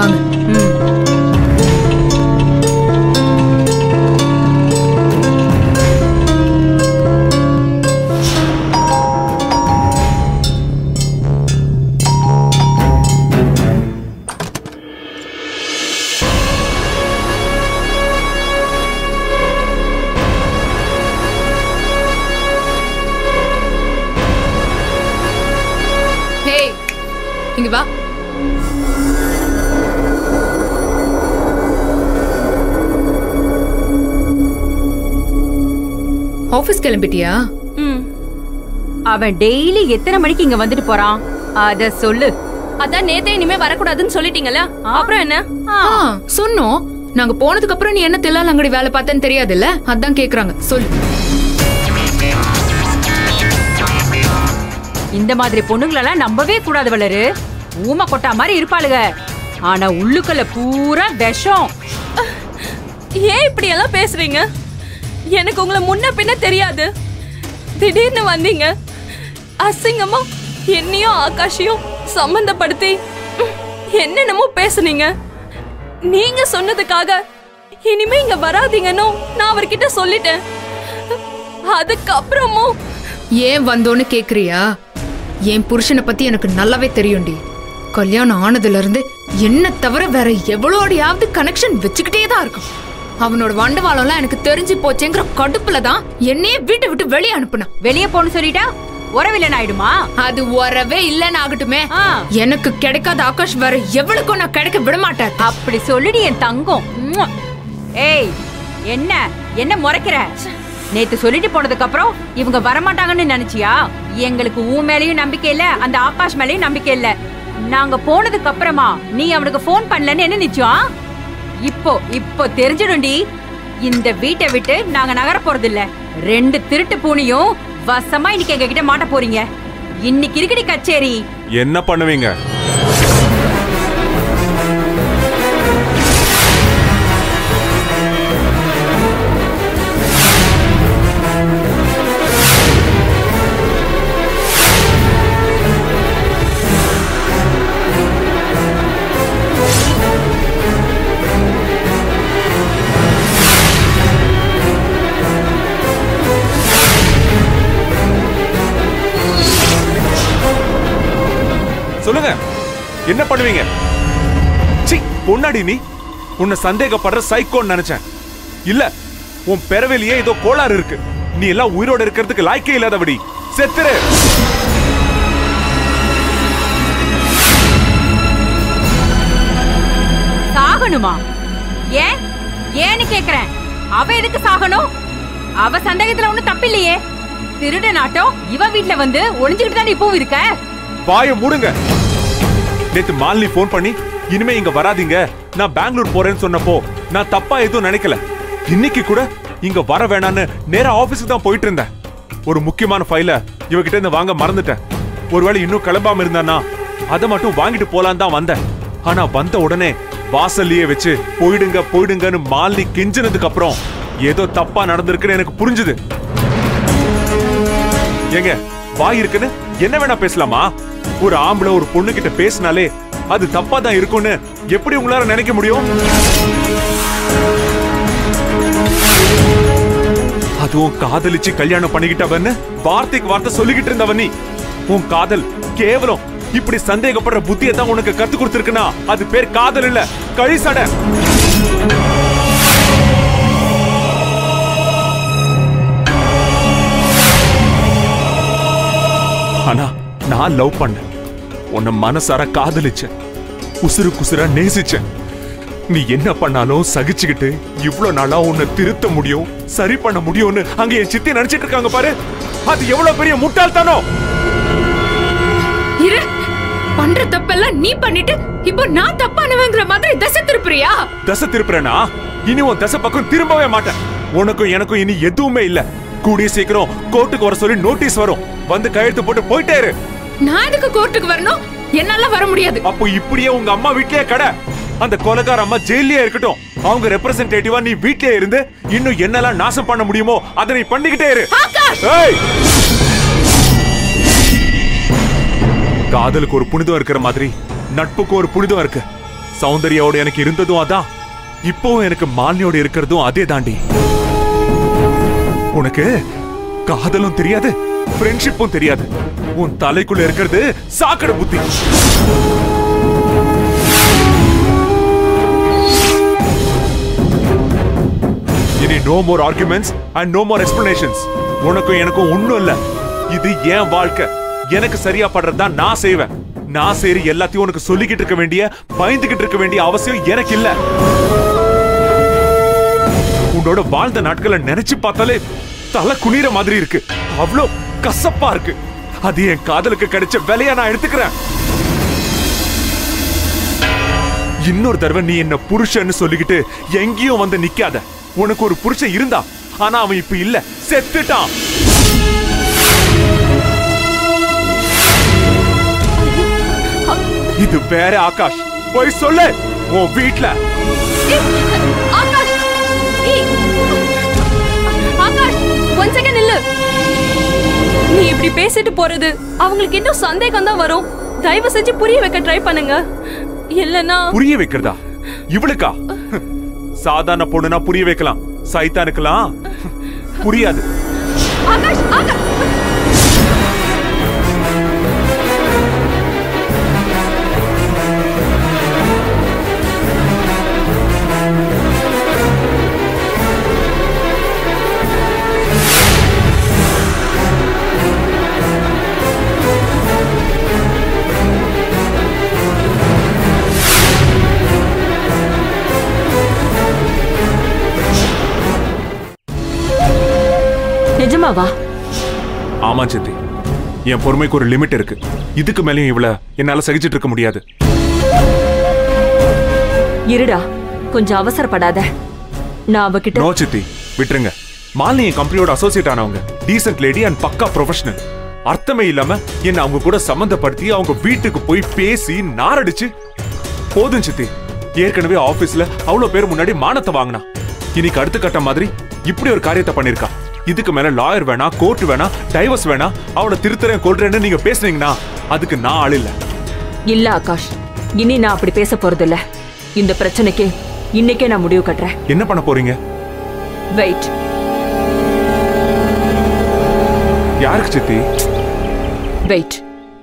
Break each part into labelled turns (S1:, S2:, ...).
S1: வாங்க
S2: ம்
S1: ஹே இங்க வா ஆபீஸ் கிளம்பிட்டியா
S3: ம்
S2: அவன் டெய்லி எத்தனை மணிக்கு இங்க வந்துட்டு போறான் அத சொல்லு
S3: அதான் நேத்தே இனிமே வரக்கூடாதுன்னு சொல்லிட்டீங்கல்ல அப்புறம் என்ன
S2: ஆ,
S1: ஆ சொன்னோம் நாங்க போனதுக்கு அப்புறம் நீ என்ன தில்லால் அங்கடி வேலை பார்த்தேன்னு தெரியாதுல்ல அதான் கேக்குறாங்க சொல்லு
S2: இந்த மாதிரி பொண்ணுங்களெல்லாம் நம்பவே கூடாது வளரு ஊமை கொட்டா மாதிரி இருப்பாளுக ஆனா உள்ளுக்குள்ள பூரா விஷம்
S3: ஏன் இப்படி எல்லாம் பேசுறீங்க எனக்கு உங்களை முன்ன பின்ன தெரியாது திடீர்னு வந்தீங்க அசிங்கமா என்னையும் ஆகாஷையும் சம்பந்தப்படுத்தி ம், என்னென்னமோ பேசுனீங்க நீங்க சொன்னதுக்காக இனிமே இங்க வராதீங்கன்னு நான் அவர்கிட்ட சொல்லிட்டேன் அதுக்கப்புறமும்
S1: ஏன் வந்தோன்னு கேக்குறியா என் புருஷனை பத்தி எனக்கு நல்லாவே தெரியும்டி கல்யாணம் ஆனதுல இருந்து என்ன தவிர வேற எவ்வளோடையாவது கனெக்ஷன் வச்சுக்கிட்டே தான் இருக்கும் அவனோட வண்டவாளம்லாம் எனக்கு தெரிஞ்சு போச்சேங்கிற கடுப்புல தான் என்னையே வீட்டை விட்டு வெளியே அனுப்புனான்
S2: வெளிய போன்னு சொல்லிட்டா உறவில்லன் ஆயிடுமா
S1: அது வரவே இல்லைன்னு ஆகட்டுமே
S2: ஆ.
S1: எனக்கு கிடைக்காத ஆகாஷ் வேற எவ்வளவுக்கும் நான் கிடைக்க விட மாட்டேன்
S2: அப்படி சொல்லுடி என் தங்கம் உம்மா. ஏய் என்ன என்ன முறைக்கிற நேத்து சொல்லிட்டு போனதுக்கு அப்புறம் இவங்க வரமாட்டாங்கன்னு நினைச்சியா எங்களுக்கு உன் மேலயும் நம்பிக்கை இல்ல அந்த ஆகாஷ் மேலயும் நம்பிக்கை இல்ல நாங்க போனதுக்கு அப்புறமா நீ அவனுக்கு ஃபோன் பண்ணலன்னு என்ன நிச்சயம் இப்போ இப்போ தெரிஞ்சிடும்டி இந்த வீட்டை விட்டு நாங்க நகர போறது இல்ல ரெண்டு திருட்டு பூனியும் வசமா இன்னைக்கு எங்க கிட்ட மாட்ட போறீங்க இன்னைக்கு இருக்குடி கச்சேரி
S4: என்ன பண்ணுவீங்க சொல்லுங்க என்ன பண்ணுவீங்க சி பொன்னாடி நீ உன்னை சந்தேகப்படுற சைக்கோன்னு நினைச்சேன் இல்ல உன் பிறவிலேயே ஏதோ கோளாறு இருக்கு நீ எல்லாம் உயிரோட இருக்கிறதுக்கு லாய்க்கே இல்லாதபடி செத்துரு
S2: சாகணுமா ஏன் ஏன்னு கேக்குறேன் அவ எதுக்கு சாகணும் அவ சந்தேகத்துல ஒண்ணும் தப்பில்லையே திருட நாட்டம் இவ வீட்ல வந்து ஒளிஞ்சுக்கிட்டு தான் இப்பவும் இருக்க
S4: வாய மூடுங்க நேத்து மாலினி ஃபோன் பண்ணி இனிமே இங்க வராதீங்க நான் பெங்களூர் போறேன்னு சொன்னப்போ நான் தப்பா எதுவும் நினைக்கல இன்னைக்கு கூட இங்க வர வேணான்னு நேரா ஆபீஸ்க்கு தான் போயிட்டு இருந்தேன் ஒரு முக்கியமான ஃபைல இவகிட்ட இருந்து வாங்க மறந்துட்டேன் ஒருவேளை இன்னும் கிளம்பாம இருந்தானா அதை மட்டும் வாங்கிட்டு போலான்னு தான் வந்தேன் ஆனா வந்த உடனே வாசல்லையே வச்சு போயிடுங்க போயிடுங்கன்னு மாலினி கெஞ்சினதுக்கு அப்புறம் ஏதோ தப்பா நடந்திருக்குன்னு எனக்கு புரிஞ்சுது ஏங்க வாய் இருக்குன்னு என்ன வேணா பேசலாமா ஒரு ஆம்பளை ஒரு பொண்ணு கிட்ட பேசினாலே அது தப்பா தான் இருக்கும்னு எப்படி உங்களால நினைக்க முடியும் அதுவும் காதலிச்சு கல்யாணம் பண்ணிக்கிட்டவன்னு வார்த்தைக்கு வார்த்தை சொல்லிக்கிட்டு இருந்தவன் நீ உன் காதல் கேவலம் இப்படி சந்தேகப்படுற புத்தியை தான் உனக்கு கத்து கொடுத்துருக்குன்னா அது பேர் காதல் இல்ல கழிசடை ஆனா நான் லவ் பண்ணேன் உன்னை மனசார காதலிச்சேன் உசுறு குசுரா நேசிச்சேன் நீ என்ன பண்ணாலும் சகிச்சுக்கிட்டு இவ்ளோ நாளா உன்னை திருத்த முடியும் சரி பண்ண முடியும்னு அங்க என் சித்தி நினைச்சிட்டு இருக்காங்க பாரு அது எவ்வளவு பெரிய முட்டாள்தானோ
S1: இரு பண்ற தப்பெல்லாம் நீ பண்ணிட்டு இப்போ நான் தப்பானவங்கிற மாதிரி தசை திருப்புறியா
S4: தசை திருப்புறேனா இனி உன் தசை பக்கம் திரும்பவே மாட்டேன் உனக்கும் எனக்கும் இனி எதுவுமே இல்ல கூடிய சீக்கிரம் கோர்ட்டுக்கு வர சொல்லி நோட்டீஸ் வரும் வந்து கையெழுத்து போட்டு போயிட்டே இரு
S1: நான் எதுக்கு கோர்ட்டுக்கு வரணும் என்னால வர முடியாது
S4: அப்போ இப்படியே உங்க அம்மா வீட்லயே கடை அந்த கொலைகார அம்மா ஜெயிலே இருக்கட்டும் அவங்க ரெப்ரசன்டேட்டிவா நீ வீட்லயே இருந்து இன்னும் என்னெல்லாம் நாசம் பண்ண முடியுமோ அதை நீ பண்ணிக்கிட்டே இரு ஏய்! காதலுக்கு ஒரு புனிதம் இருக்கிற மாதிரி நட்புக்கு ஒரு புனிதம் இருக்கு சௌந்தர்யாவோட எனக்கு இருந்ததும் அதான் இப்போவும் எனக்கு மாலினியோட இருக்கிறதும் அதே தாண்டி உனக்கு காதலும் தெரியாது ஃப்ரெண்ட்ஷிப்பும் தெரியாது உன் தலைக்குள்ள இருக்கிறது சாக்கடை புத்தி இனி no more arguments and no more explanations உனக்கும் எனக்கும் ஒண்ணும் இல்ல இது என் வாழ்க்கை எனக்கு சரியா படுறதுதான் நான் செய்வேன் நான் செய்யற எல்லாத்தையும் உனக்கு சொல்லிக்கிட்டு இருக்க வேண்டிய பயந்துகிட்டு இருக்க வேண்டிய அவசியம் எனக்கு இல்ல உன்னோட வாழ்ந்த நாட்களை நினைச்சு பார்த்தாலே தலை குனிற மாதிரி இருக்கு அவ்வளோ கசப்பா இருக்கு அது என் காதலுக்கு கிடைச்ச விலையா நான் எடுத்துக்கிறேன் இன்னொரு தடவை நீ என்ன புருஷன்னு சொல்லிக்கிட்டு எங்கேயும் வந்து நிக்காத உனக்கு ஒரு புருஷன் இருந்தா ஆனா அவன் இப்ப இல்ல செத்துட்டான் இது வேற ஆகாஷ் போய் சொல்லு உன் வீட்ல
S3: ஆகாஷ் ஏய். ஆகாஷ் ஒன் செகண்ட் நில்லு நீ இப்படி பேசிட்டு போறது அவங்களுக்கு இன்னும் சந்தேகம் தான் வரும் தயவு செஞ்சு புரிய வைக்க ட்ரை பண்ணுங்க இல்லனா
S4: புரிய வைக்கிறதா இவளுக்கா சாதாரண பொண்ணுனா புரிய வைக்கலாம் சைத்தானுக்கலாம் புரியாது
S3: ஆகாஷ் ஆகாஷ்
S2: நிஜமாவா
S4: ஆமா சித்தி என் பொறுமைக்கு ஒரு லிமிட் இருக்கு இதுக்கு மேலயும் இவள என்னால சகிச்சிட்டு இருக்க முடியாது
S2: இருடா கொஞ்சம் அவசரப்படாத நான் அவகிட்ட
S4: நோ சித்தி விட்டுருங்க மாலினி என் கம்பெனியோட அசோசியேட் ஆனவங்க டீசென்ட் லேடி அண்ட் பக்கா ப்ரொஃபஷனல் அர்த்தமே இல்லாம என்ன அவங்க கூட சம்பந்தப்படுத்தி அவங்க வீட்டுக்கு போய் பேசி நாரடிச்சு போதும் சித்தி ஏற்கனவே ஆபீஸ்ல அவ்வளவு பேர் முன்னாடி மானத்தை வாங்கினா இன்னைக்கு அடுத்த கட்ட மாதிரி இப்படி ஒரு காரியத்தை பண்ணிருக்கா இதுக்கு மேல லாயர் வேணா கோர்ட் வேணா டைவர்ஸ் வேணா அவளை திருத்தறேன் கொள்றேன்னு நீங்க பேசுனீங்கன்னா அதுக்கு நான் ஆள் இல்ல
S2: இல்ல ஆகாஷ் இனி நான் அப்படி பேச போறது இல்ல இந்த பிரச்சனைக்கு இன்னைக்கே நான் முடிவு கட்டுறேன்
S4: என்ன பண்ண போறீங்க
S2: வெயிட்
S4: யாருக்கு சித்தி
S2: வெயிட்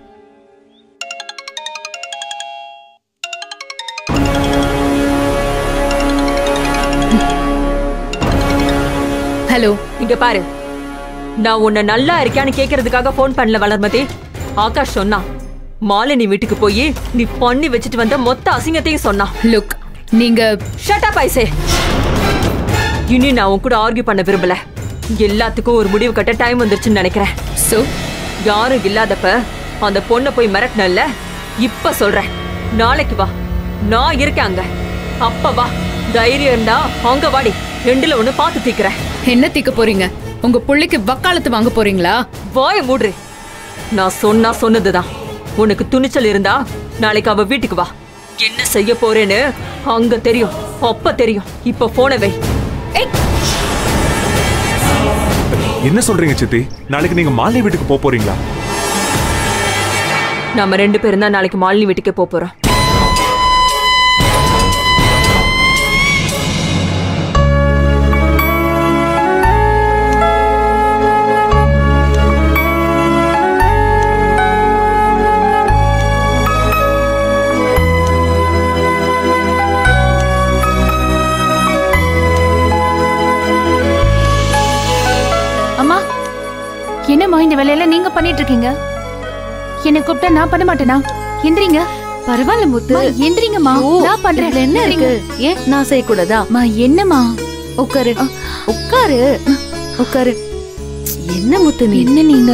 S1: ஹலோ
S2: இங்க பாரு நான் உன்னை நல்லா இருக்கியான்னு கேக்குறதுக்காக ஃபோன் பண்ணல வளர்மதி ஆகாஷ் சொன்னான் மாலினி வீட்டுக்கு போய் நீ பண்ணி வச்சுட்டு வந்த மொத்த அசிங்கத்தையும் சொன்னான்
S1: லுக் நீங்க
S2: ஷட் அப் ஐசே இனி நான் உன் கூட ஆர்கியூ பண்ண விரும்பல எல்லாத்துக்கும் ஒரு முடிவு கட்ட டைம் வந்துருச்சுன்னு நினைக்கிறேன்
S1: சோ
S2: யாரும் இல்லாதப்ப அந்த பொண்ணை போய் மிரட்டினல்ல இப்ப சொல்றேன் நாளைக்கு வா நான் இருக்கேன் அங்க அப்ப வா தைரியம் இருந்தா அங்க வாடி ரெண்டுல ஒண்ணு பார்த்து தீக்கிறேன்
S1: என்ன தீக்க போறீங்க உங்க புள்ளைக்கு வக்காலத்து வாங்க போறீங்களா
S2: வாய மூடுறே நான் சொன்னா சொன்னதுதான் உனக்கு துணிச்சல் இருந்தா நாளைக்கு அவ வீட்டுக்கு வா என்ன செய்ய போறேன்னு அங்க தெரியும் அப்ப தெரியும் இப்ப போன வை
S4: என்ன சொல்றீங்க சித்தி நாளைக்கு நீங்க மாலினி வீட்டுக்கு போக போறீங்களா
S2: நம்ம ரெண்டு பேரும் தான் நாளைக்கு மாலினி வீட்டுக்கே போப் போறோம்
S5: அம்மா என்னம்மா இந்த வேலையெல்லாம் நீங்க பண்ணிட்டு இருக்கீங்க என்ன கூப்பிட்டா நான் பண்ண மாட்டேனா எந்திரிங்க
S6: பரவாயில்ல முத்து
S5: அம்மா, எந்திரிங்கம்மா நான் பண்றேன்
S6: இதுல என்ன இருக்கு ஏன் நான் செய்யக்கூடாதா
S5: அம்மா என்னம்மா
S6: உட்காரு உட்காரு உட்காரு என்ன முத்து நீ
S5: என்ன நீங்க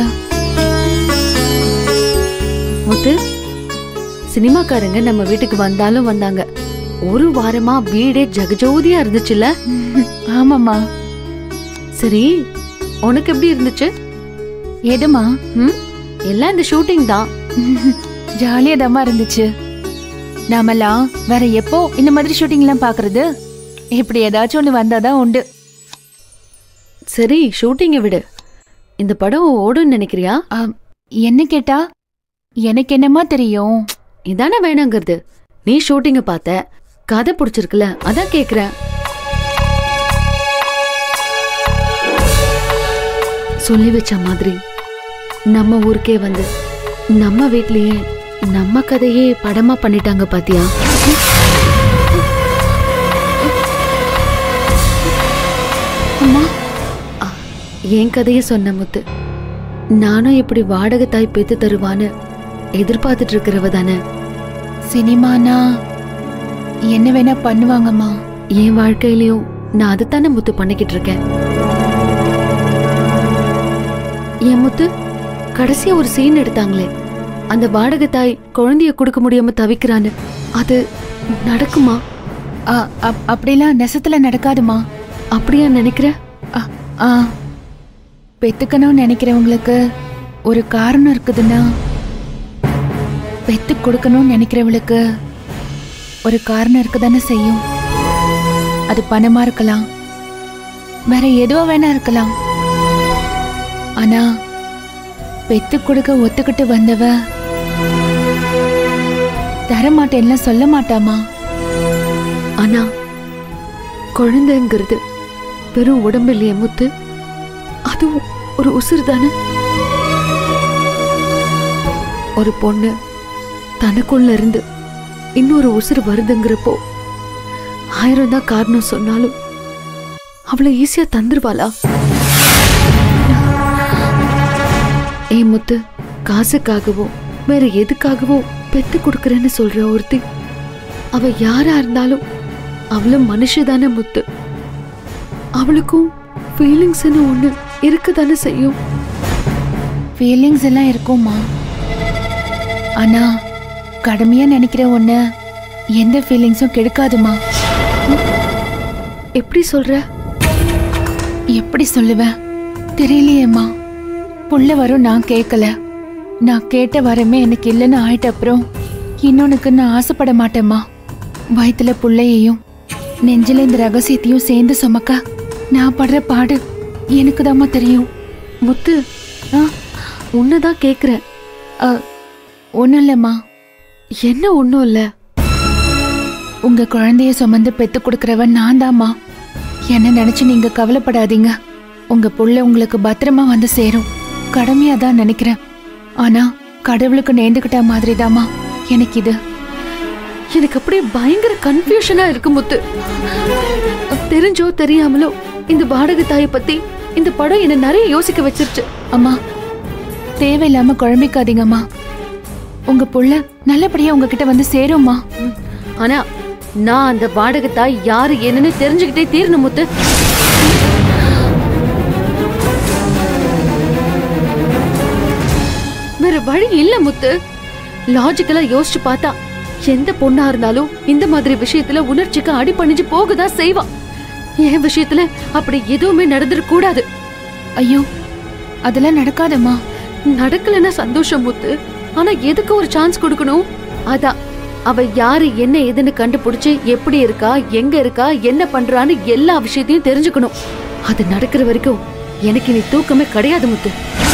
S6: முத்து சினிமாக்காரங்க நம்ம வீட்டுக்கு வந்தாலும் வந்தாங்க ஒரு வாரமா வீடே ஜகஜோதியா இருந்துச்சுல்ல
S5: ஆமாம்மா
S6: சரி உனக்கு எப்படி இருந்துச்சு
S5: எதுமா
S6: ம் எல்லாம் இந்த ஷூட்டிங் தான்
S5: ஜாலியா இருந்துச்சு நாமெல்லாம் வேற எப்போ இந்த மாதிரி ஷூட்டிங் எல்லாம் பாக்குறது இப்படி ஏதாச்சும் ஒண்ணு வந்தாதான் உண்டு
S6: சரி ஷூட்டிங்கை விடு இந்த படம் ஓடுன்னு நினைக்கிறியா
S5: ஆம், என்ன கேட்டா எனக்கு என்னமா தெரியும்
S6: இதானே வேணாங்கிறது நீ ஷூட்டிங்க பார்த்த கதை பிடிச்சிருக்குல்ல அதான் கேக்குறேன் சொல்லி வச்ச மாதிரி நம்ம ஊருக்கே வந்து நம்ம வீட்லயே நம்ம கதையே படமா பண்ணிட்டாங்க பாத்தியா அம்மா அ, என் கதைய சொன்ன முத்து நானும் இப்படி வாடகை தாய் பெத்து தருவான்னு எதிர்பார்த்துட்டு இருக்கிறவ தானே
S5: சினிமானா என்ன வேணா பண்ணுவாங்கம்மா
S6: என் வாழ்க்கையிலயும் நான் அதைத்தானே முத்து பண்ணிக்கிட்டு இருக்கேன் என் முத்து கடைசியா ஒரு சீன் எடுத்தாங்களே அந்த வாடகை தாய் குழந்தைய கொடுக்க முடியாம தவிக்கிறான்னு அது நடக்குமா
S5: ஆ, அப்- அப்படிலாம் நெசத்துல நடக்காதுமா
S6: அப்படியா நினைக்கிற
S5: ஆ, ஆ பெத்துக்கணும்னு நினைக்கிறவங்களுக்கு ஒரு காரணம் இருக்குதுன்னா பெத்து கொடுக்கணும்னு நினைக்கிறவளுக்கு ஒரு காரணம் இருக்கதானே செய்யும் அது பணமா இருக்கலாம் வேற எதுவோ வேணா இருக்கலாம் ஆனா பெத்து கொடுக்க ஒத்துக்கிட்டு வந்தவ தரமாட்டேன்ல சொல்ல மாட்டாமா
S6: ஆனா குழந்தைங்கிறது வெறும் உடம்பு இல்லையே முத்து அதுவும் ஒரு உசுறு தானே ஒரு பொண்ணு தனக்குள்ள இருந்து இன்னொரு உசுறு வருதுங்கிறப்போ ஆயிரம் தான் காரணம் சொன்னாலும் அவளை ஈஸியா தந்துருவாளா ஏ முத்து காசுக்காகவோ வேற எதுக்காகவோ பெத்து கொடுக்கறேன்னு சொல்ற ஒருத்தி அவ யாரா இருந்தாலும் அவளும் மனுஷதானே முத்து அவளுக்கும் ஃபீலிங்ஸ்னு ஒண்ணு இருக்கதானே செய்யும்
S5: ஃபீலிங்ஸ் எல்லாம் இருக்கும்மா ஆனா கடமையா நினைக்கிற ஒண்ணு எந்த ஃபீலிங்ஸும் கெடுக்காதுமா
S6: எப்படி சொல்ற
S5: எப்படி சொல்லுவேன் தெரியலையேம்மா புள்ள வரும் நான் கேட்கல நான் கேட்ட வரமே எனக்கு இல்லைன்னு ஆயிட்ட அப்புறம் இன்னொன்னுக்கு நான் ஆசைப்பட மாட்டேம்மா வயித்துல புள்ளையையும் நெஞ்சில இந்த ரகசியத்தையும் சேர்ந்து சுமக்க நான் படுற பாடு எனக்கு தெரியும்
S6: முத்து
S5: ஆ
S6: உன்னதான் கேக்குறேன்
S5: ஒன்றும் இல்லைம்மா
S6: என்ன ஒண்ணும் இல்ல
S5: உங்க குழந்தைய சுமந்து பெத்து கொடுக்கறவன் நான் தாம்மா என்ன நினைச்சு நீங்க கவலைப்படாதீங்க உங்க புள்ள உங்களுக்கு பத்திரமா வந்து சேரும் கடமையா தான் நினைக்கிறேன் ஆனா கடவுளுக்கு நேர்ந்துகிட்ட மாதிரிதாம்மா எனக்கு இது
S6: எனக்கு அப்படியே பயங்கர கன்ஃபியூஷனா இருக்கு முத்து தெரிஞ்சோ தெரியாமலோ இந்த வாடகை தாயை பத்தி இந்த படம் என்ன நிறைய யோசிக்க வச்சிருச்சு
S5: அம்மா தேவையில்லாம குழம்பிக்காதீங்கம்மா உங்க புள்ள நல்லபடியா உங்ககிட்ட வந்து சேரும்மா
S6: ஆனா நான் அந்த வாடகை தாய் யாரு என்னன்னு தெரிஞ்சுக்கிட்டே தீரணும் முத்து வேற வழி இல்ல முத்து லாஜிக்கலா யோசிச்சு பார்த்தா எந்த பொண்ணா இருந்தாலும் இந்த மாதிரி விஷயத்துல உணர்ச்சிக்கு அடிபணிஞ்சு போகதான் செய்வா என் விஷயத்துல அப்படி எதுவுமே நடந்துடக் கூடாது
S5: ஐயோ அதெல்லாம் நடக்காதம்மா
S6: நடக்கலன்னா சந்தோஷம் முத்து ஆனா எதுக்கு ஒரு சான்ஸ் கொடுக்கணும் அதான் அவ யாரு என்ன ஏதுன்னு கண்டுபிடிச்சு எப்படி இருக்கா எங்க இருக்கா என்ன பண்றான்னு எல்லா விஷயத்தையும் தெரிஞ்சுக்கணும் அது நடக்கிற வரைக்கும் எனக்கு இனி தூக்கமே கிடையாது முத்து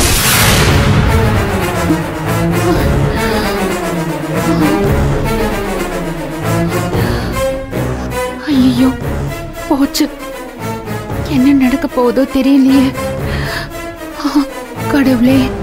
S5: ஐயோ போச்சு என்ன நடக்க போகுதோ தெரியலையே ஆ, கடவுளே